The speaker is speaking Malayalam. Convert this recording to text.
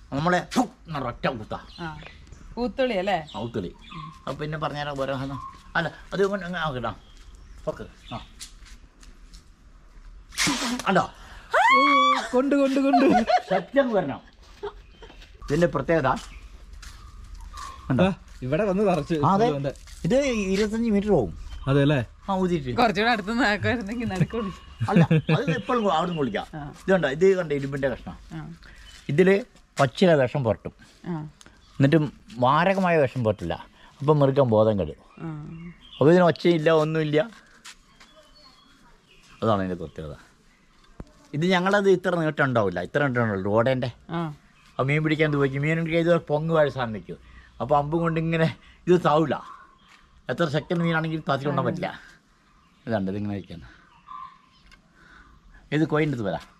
നമ്മളെ ഫു എന്നൊരൊറ്റ കുത്താ ആ പൂത്തുള്ളി അല്ലേ ഔത്തളി അപ്പം പിന്നെ പറഞ്ഞുതരാം പോരാ എന്നാ. അല്ല അത് കൊണ്ട് അങ്ങനെ ആക്കട്ടാ ഓക്കെ ആ അല്ലോ കൊണ്ട് കൊണ്ട് കൊണ്ട് സത്യം വരണം ഇതിൻ്റെ പ്രത്യേകത ഉണ്ടോ? ആ, ഇവിടെ വന്ന് തറച്ച് ആ, അതെ ഇവന്റെ. ഇത് ഇരുപത്തഞ്ച് മീറ്റർ പോകും അതെ അല്ലേ ആ ഊതിയിട്ട് കുറച്ചുകൂടെ അടുത്ത് നോക്കുമായിരുന്നെങ്കിൽ നടക്കുള്ളൂ അല്ല അത് എപ്പോഴും അവിടെ നിന്ന് വിളിക്കാം ആ. ഇത് കണ്ട ഇത് കണ്ട ഇരുമ്പിൻ്റെ കഷ്ണം ആ ഇതിൽ പച്ചില വിഷം പുരട്ടും ആ എന്നിട്ട് മാരകമായ വിഷം പുരട്ടില്ല അപ്പം മൃഗം ബോധം കെടും ആ അപ്പോൾ ഇതിന് ഒച്ചയില്ല ഒന്നുമില്ല അതാണ് അതിൻ്റെ പ്രത്യേകത ഇത് ഞങ്ങളത് ഇത്ര നീട്ടം ഉണ്ടാവില്ല ഇത്ര നീട്ടം ഉണ്ടാവില്ല റോഡേൻ്റെ ആ ആ മീൻ പിടിക്കാൻ പോയി മീൻ പിടിക്കാൻ ഇത് പൊങ്ങ് വാഴ സാധനം നിൽക്കും അപ്പോൾ അമ്പ് കൊണ്ട് ഇങ്ങനെ ഇത് താവില്ല എത്ര സെക്കൻഡ് മീനാണെങ്കിലും താത്തിക്കൊണ്ടാൻ പറ്റില്ല ഇതുണ്ട് ഇതിങ്ങനെ വയ്ക്കാൻ ഇത് കോയിൻ്റെ അടുത്ത് വരാം